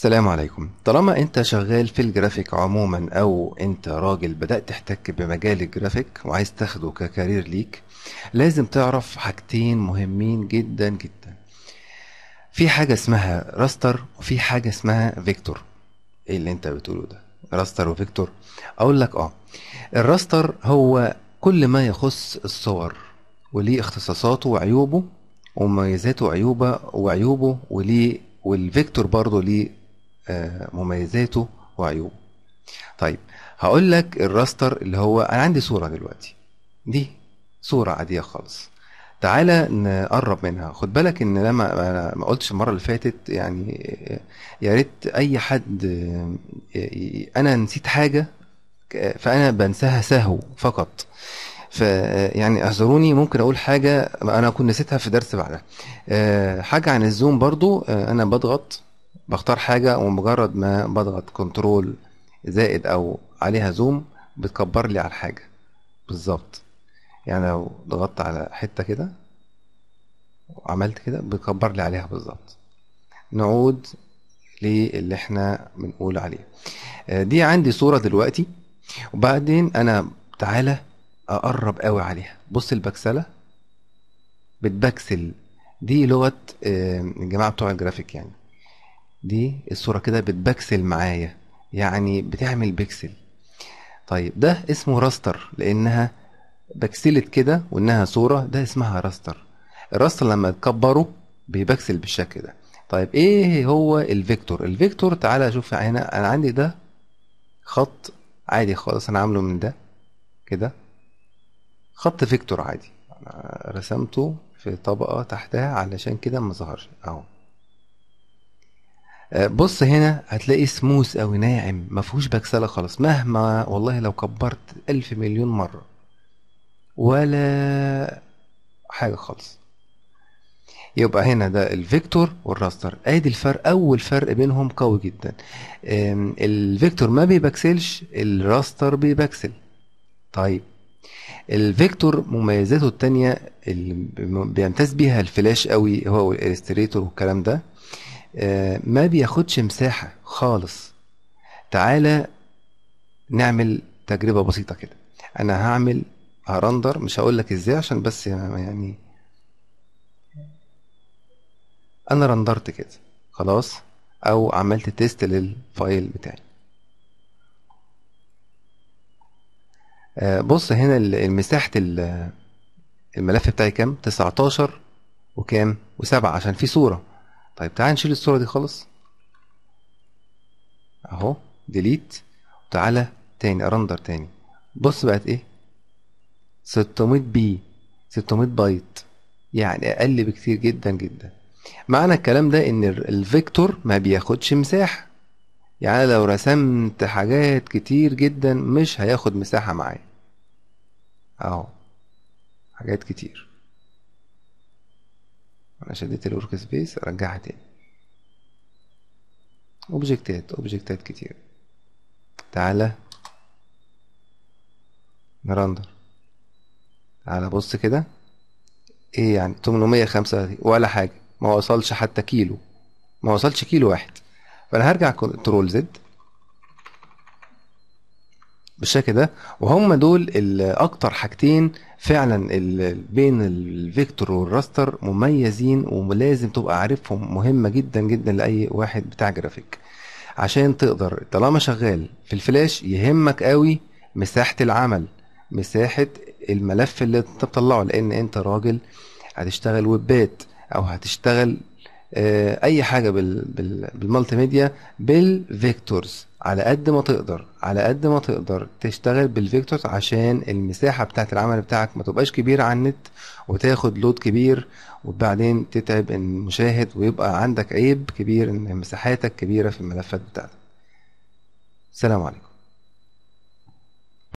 السلام عليكم طالما انت شغال في الجرافيك عموما او انت راجل بدأت تحتك بمجال الجرافيك وعايز تاخده ككارير ليك لازم تعرف حاجتين مهمين جدا جدا في حاجة اسمها راستر وفي حاجة اسمها فيكتور ايه اللي انت بتقوله ده راستر وفيكتور اقول لك اه الراستر هو كل ما يخص الصور وليه اختصاصاته وعيوبه ومميزاته وعيوبه وعيوبه وليه والفيكتور برضه ليه آه، مميزاته وعيوبه طيب هقول لك الراستر اللي هو انا عندي صورة دلوقتي دي صورة عادية خالص تعالى نقرب منها خد بالك ان لما انا ما قلتش المره اللي فاتت يعني آه، يا ريت اي حد آه، انا نسيت حاجه ك- فانا بنساها سهو فقط ف يعني اعذروني ممكن اقول حاجه انا كنت نسيتها في درس بعدها آه، حاجه عن الزوم برضو آه، انا بضغط بختار حاجه ومجرد ما بضغط كنترول زائد او عليها زوم بتكبر لي على الحاجه بالظبط يعني لو ضغطت على حته كده وعملت كده بتكبر لي عليها بالظبط نعود للي احنا بنقول عليه آه، دي عندي صوره دلوقتي وبعدين انا تعالى اقرب قوي عليها بص البكسله بتبكسل دي لغه آه، الجماعه بتوع الجرافيك يعني دي الصوره كده بتبكسل معايا يعني بتعمل بيكسل طيب ده اسمه راستر لانها بكسلت كده وانها صوره ده اسمها راستر الراستر لما تكبره بيبكسل بالشكل ده طيب ايه هو الفيكتور الفيكتور تعالى شوف هنا انا عندي ده خط عادي خالص انا عامله من ده كده خط فيكتور عادي أنا رسمته في طبقة تحتها علشان كده ما ظهرش اهو آه، بص هنا هتلاقي سموث أوي ناعم ما فيهوش بكسلة خالص مهما والله لو كبرت ألف مليون مرة ولا حاجة خالص يبقى هنا ده الفيكتور والراستر ادي الفرق اول فرق بينهم قوي جدا آم، الفيكتور ما بيبكسلش الراستر بيبكسل طيب الفيكتور مميزاته التانية اللي بيمتاز بيها الفلاش قوي هو والإليستريتور والكلام ده آه، ما بياخدش مساحة خالص تعالى نعمل تجربة بسيطة كده أنا هعمل هرندر مش هقول لك ازاي عشان بس يعني أنا رندرت كده خلاص أو عملت تيست للفايل بتاعي آه، بص هنا ال- مساحة ال- الملف بتاعي كام 19 وكام وسبعة عشان في صورة طيب تعال نشيل الصورة دي خالص اهو ديليت وتعالى تاني ارندر تاني بص بقت ايه 600 بي 600 بايت يعني اقل بكتير جدا جدا معنى الكلام ده ان ال- الفيكتور ما بياخدش مساحة يعني لو رسمت حاجات كتير جدا مش هياخد مساحة معايا اهو حاجات كتير انا شديت الورك سبيس ارجعها تاني اوبجكتات اوبجكتات كتير تعالى نرندر تعالى بص كده ايه يعني 835 ولا حاجة ما وصلش حتى كيلو ما وصلش كيلو واحد فانا هرجع كنترول زد بالشكل ده وهم دول ال- اكتر حاجتين فعلا ال- بين الفيكتور والراستر مميزين ولازم تبقى عارفهم مهمة جدا جدا لأي واحد بتاع جرافيك عشان تقدر طالما شغال في الفلاش يهمك قوي مساحة العمل مساحة الملف اللي انت بتطلعه لان انت راجل هتشتغل ويبات او هتشتغل آه، اي حاجه بال بال بالمالتي ميديا بالفيكتورز على قد ما تقدر على قد ما تقدر تشتغل بالفيكتورز عشان المساحه بتاعت العمل بتاعك ما تبقاش كبيره على النت وتاخد لود كبير وبعدين تتعب المشاهد ويبقى عندك عيب كبير ان مساحاتك كبيره في الملفات بتاعتك السلام عليكم